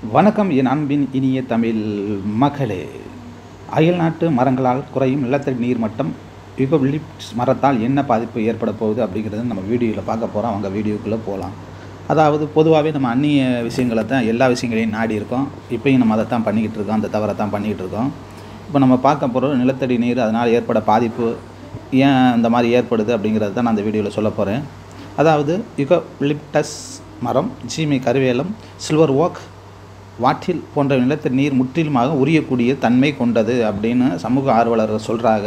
வணக்கம் என் அன்பின் இனிய தமிழ் மக்களே அயல்நாட்டு மரங்களால் குறையும் நிலத்தடி நீர் மட்டம் யுகலிப்ஸ் மரத்தால் என்ன பாதிப்பு ஏற்பட போகுது அப்படிங்கிறத நம்ம வீடியோவில் பார்க்க போகிறோம் அவங்க வீடியோக்குள்ளே போகலாம் அதாவது பொதுவாகவே நம்ம அந்நிய விஷயங்களை தான் எல்லா விஷயங்களையும் நாடி இருக்கோம் இப்பயும் நம்ம அதை தான் பண்ணிக்கிட்டு இருக்கோம் அந்த தவறை தான் பண்ணிக்கிட்டு இருக்கோம் இப்போ நம்ம பார்க்க போகிற நிலத்தடி நீர் அதனால் ஏற்பட பாதிப்பு ஏன் இந்த மாதிரி ஏற்படுது அப்படிங்கிறத தான் நான் அந்த வீடியோவில் சொல்ல போகிறேன் அதாவது யுகலிப்டஸ் மரம் சீமை கருவேலம் சில்வர் ஓக் வாட்டில் போன்ற நிலத்தடி நீர் முற்றிலுமாக உரியக்கூடிய தன்மை கொண்டது அப்படின்னு சமூக ஆர்வலர்கள் சொல்கிறாங்க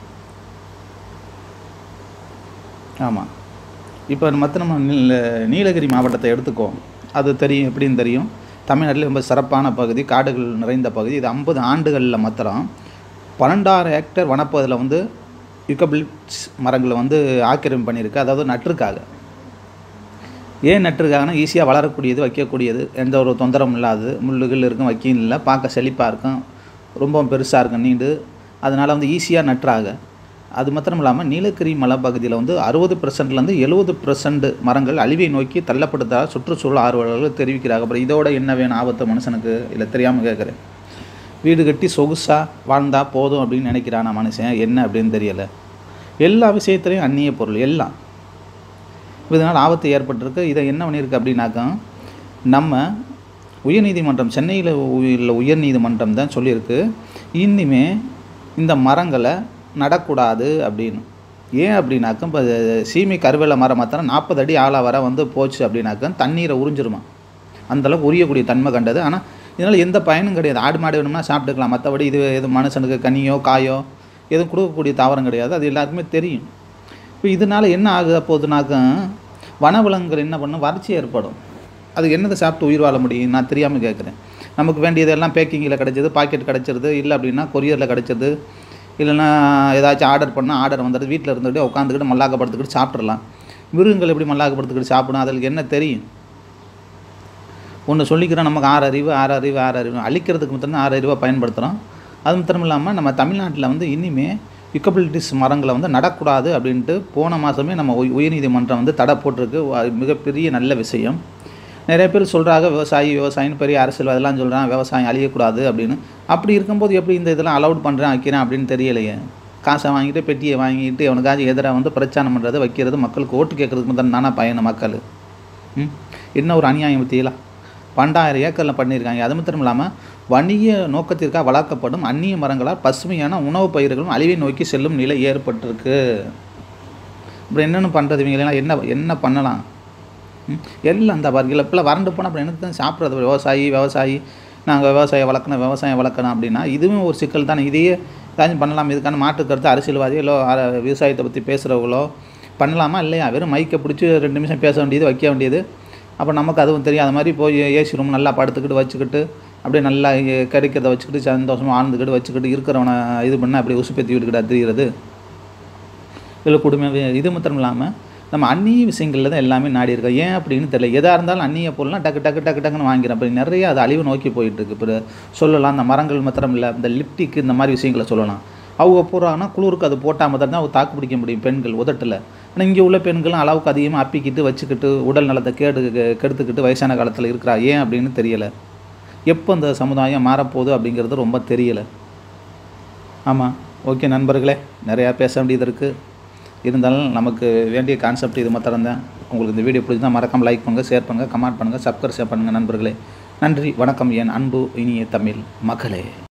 ஆமாம் இப்போ மற்ற நம்ம நீல நீலகிரி மாவட்டத்தை எடுத்துக்கோம் அது தெரியும் எப்படின்னு தெரியும் தமிழ்நாட்டில் ரொம்ப சிறப்பான பகுதி காடுகள் நிறைந்த பகுதி இது ஐம்பது ஆண்டுகளில் மாத்திரம் பன்னெண்டாயிரம் ஹெக்டர் வனப்பகுதியில் வந்து யுகபிலிப்ஸ் மரங்களை வந்து ஆக்கிரமிப்பு பண்ணியிருக்கு அதாவது நட்டிருக்காங்க ஏன் நட்டிருக்காங்கன்னா ஈஸியாக வளரக்கூடியது வைக்கக்கூடியது எந்த ஒரு தொந்தரவும் இல்லாது முள்ளுகள் இருக்கும் வைக்கும் இல்லை பார்க்க செழிப்பாக இருக்கும் ரொம்ப பெருசாக இருக்கும் நீண்டு அதனால் வந்து ஈஸியாக நட்டுறாங்க அது மாத்திரம் இல்லாமல் நீலகிரி மலைப்பகுதியில் வந்து அறுபது பர்சன்ட்லேருந்து எழுபது பர்சன்ட் மரங்கள் அழிவை நோக்கி தள்ளப்படுறதாக சுற்றுச்சூழல் ஆர்வலர்கள் தெரிவிக்கிறாங்க அப்புறம் இதோட என்ன வேணும் ஆபத்து மனுஷனுக்கு இல்லை தெரியாமல் கேட்குறேன் வீடு கட்டி சொகுசாக வாழ்ந்தால் போதும் அப்படின்னு நினைக்கிறானா மனுஷன் என்ன அப்படின்னு தெரியலை எல்லா விஷயத்துலையும் அந்நிய பொருள் எல்லாம் இதனால் ஆபத்து ஏற்பட்டிருக்கு இதை என்ன பண்ணியிருக்கு அப்படின்னாக்கா நம்ம உயர்நீதிமன்றம் சென்னையில் உள்ள உயர்நீதிமன்றம் தான் சொல்லியிருக்கு இனிமே இந்த மரங்களை நடக்கூடாது அப்படின்னு ஏன் அப்படின்னாக்கா இப்போ சீமை கருவேல மரம் மாத்திரம் நாற்பது அடி ஆளாக வர வந்து போச்சு அப்படின்னாக்கா தண்ணீரை உறிஞ்சிருமா அந்தளவுக்கு உரியக்கூடிய தன்மை கண்டது ஆனால் இதனால் எந்த பயனும் கிடையாது ஆடு மாடு வேணும்னா சாப்பிட்டுக்கலாம் மற்றபடி இது எது மனுஷனுக்கு கனியோ காயோ எதுவும் கொடுக்கக்கூடிய தாவரம் கிடையாது அது எல்லாருக்குமே தெரியும் இப்போ இதனால் என்ன ஆகுத போகுதுனாக்கா வனவிலங்குகள் என்ன பண்ணும் வறட்சி ஏற்படும் அது என்னதை சாப்பிட்டு உயிர் வாழ முடியும் நான் தெரியாமல் கேட்குறேன் நமக்கு வேண்டியதெல்லாம் பேக்கிங்கில் கிடச்சிது பாக்கெட் கிடச்சிருது இல்லை அப்படின்னா கொரியரில் கிடச்சிது இல்லைன்னா ஏதாச்சும் ஆர்டர் பண்ணால் ஆர்டர் வந்துடுது வீட்டில் இருந்துகிட்டு உட்காந்துக்கிட்டு மல்லாக்கப்படுத்துக்கிட்டு சாப்பிட்றலாம் மிருகங்கள் எப்படி மல்லாக்கப்படுத்துக்கிட்டு சாப்பிடும் அதுக்கு என்ன தெரியும் ஒன்று சொல்லிக்கிறோம் நமக்கு ஆறு அறிவு ஆறு அறிவு ஆறு அறிவு அழிக்கிறதுக்கு மட்டும்தான் ஆறு அறிவாக பயன்படுத்துகிறோம் அது மாத்திரம் இல்லாமல் நம்ம தமிழ்நாட்டில் வந்து இனிமே யுக்கபிலிட்டிஸ் மரங்களை வந்து நடக்கூடாது அப்படின்ட்டு போன மாதமே நம்ம உய உயர்நீதிமன்றம் வந்து தடை போட்டிருக்கு அது மிகப்பெரிய நல்ல விஷயம் நிறைய பேர் சொல்கிறாங்க விவசாயி விவசாயின்னு பெரிய அரசியல் அதெல்லாம் சொல்கிறான் விவசாயம் அழியக்கூடாது அப்படின்னு அப்படி இருக்கும்போது எப்படி இந்த இதெல்லாம் அலௌட் பண்ணுறேன் வைக்கிறேன் அப்படின்னு தெரியலையே காசை வாங்கிட்டு பெட்டியை வாங்கிட்டு அவனுக்காச்சும் எதிராக வந்து பிரச்சாரம் பண்ணுறது வைக்கிறது மக்களுக்கு ஓட்டு கேட்குறதுக்கு மட்டும் தானே பயணம் மக்கள் ம் என்ன ஒரு அநியாயம் பற்றியலாம் பன்னெண்டாயிரம் ஏக்கரில் பண்ணியிருக்காங்க அது மாத்திரம் இல்லாமல் வணிக நோக்கத்திற்காக வளர்க்கப்படும் அந்நிய மரங்களால் பசுமையான உணவுப் பயிர்களும் அழிவை நோக்கி செல்லும் நிலை ஏற்பட்டிருக்கு அப்புறம் என்னென்னு பண்ணுறது இவங்களெல்லாம் என்ன என்ன பண்ணலாம் எல்லாம் அந்த பாருங்கள் இப்போலாம் வறண்டு போனால் அப்புறம் என்ன தான் சாப்பிட்றது விவசாயி விவசாயி நாங்கள் விவசாயம் வளர்க்கணும் விவசாயம் வளர்க்கணும் அப்படின்னா இதுவும் ஒரு சிக்கல் தானே இதையே ஏதாச்சும் பண்ணலாம் இதுக்கான மாற்று கருத்து அரசியல்வாதியோ இல்லை விவசாயத்தை பற்றி பேசுகிறவங்களோ பண்ணலாமா இல்லையா வெறும் மைக்கை பிடிச்சி ரெண்டு நிமிஷம் பேச வேண்டியது வைக்க வேண்டியது அப்போ நமக்கு அதுவும் தெரியும் அது மாதிரி போய் ஏசி ரூம் நல்லா படுத்துக்கிட்டு வச்சுக்கிட்டு அப்படியே நல்லா கிடைக்கிறத வச்சுக்கிட்டு சந்தோஷமாக ஆழ்ந்துக்கிட்டு வச்சுக்கிட்டு இருக்கிறவனை இது பண்ணால் அப்படியே உசுப்பேற்றி விட்டுக்கிட்டு தெரிகிறது இல்லை குடும்ப இது மாத்திரம் இல்லாமல் நம்ம அந்நிய விஷயங்களில் தான் எல்லாமே நாடி இருக்கோம் ஏன் அப்படின்னு தெரியல எதாக இருந்தாலும் அந்நிய பொருள்லாம் டக்கு டக்கு டக்கு டக்குன்னு வாங்கிறோம் அப்படி நிறைய அது அழிவு நோக்கி போயிட்டுருக்கு இப்போ சொல்லலாம் அந்த மரங்கள் மாத்திரம் இல்லை இந்த லிப்டிக் இந்த மாதிரி விஷயங்களை சொல்லலாம் அவங்க போகிறாங்கன்னா குளிருக்கு அது போட்டால் மாத்திரம் தான் அவங்க தாக்கு பிடிக்க முடியும் பெண்கள் உதட்டில் ஆனால் இங்கே உள்ள பெண்களும் அளவுக்கு அதிகமாக அப்பிக்கிட்டு வச்சுக்கிட்டு உடல் நலத்தை கேடு கெடுத்துக்கிட்டு வயசான காலத்தில் இருக்கிறா ஏன் அப்படின்னு தெரியலை எப்போ இந்த சமுதாயம் மாறப்போகுது அப்படிங்கிறது ரொம்ப தெரியலை ஆமாம் ஓகே நண்பர்களே நிறையா பேச வேண்டியது இருக்குது இருந்தாலும் நமக்கு வேண்டிய கான்செப்ட் இது மாத்திரம் தான் உங்களுக்கு இந்த வீடியோ பிடிச்சிருந்தால் மறக்காமல் லைக் பண்ணுங்கள் ஷேர் பண்ணுங்கள் கமெண்ட் பண்ணுங்கள் சப்ஸ்கிரைப் பண்ணுங்கள் நண்பர்களே நன்றி வணக்கம் என் அன்பு இனிய தமிழ் மக்களே